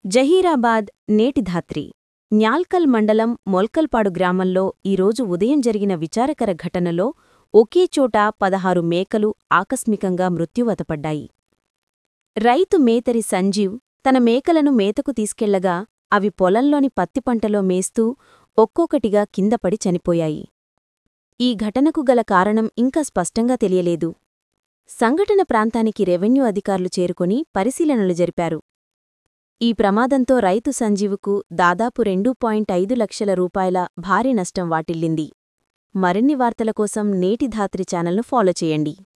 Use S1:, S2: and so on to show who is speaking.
S1: జహీరాబాద్ నేటి ధాత్రి న్యాల్కల్ మండలం మొల్కల్పాడు గ్రామంలో ఈరోజు ఉదయం జరిగిన విచారకర ఘటనలో ఒకే చోట పదహారు మేకలు ఆకస్మికంగా మృత్యువతపడ్డాయి రైతు మేతరి సంజీవ్ తన మేకలను మేతకు తీసుకెళ్లగా అవి పొలంలోని పత్తి పంటలో మేస్తూ ఒక్కొక్కటిగా కిందపడి చనిపోయాయి ఈ ఘటనకు గల కారణం ఇంకా స్పష్టంగా తెలియలేదు సంఘటన ప్రాంతానికి రెవెన్యూ అధికారులు చేరుకొని పరిశీలనలు జరిపారు ఈ ప్రమాదంతో రైతు సంజీవుకు దాదాపు రెండు పాయింట్ ఐదు లక్షల రూపాయల భారీ నష్టం వాటిల్లింది మరిన్ని వార్తల కోసం నేటి ధాత్రి ఛానల్ను ఫాలో చేయండి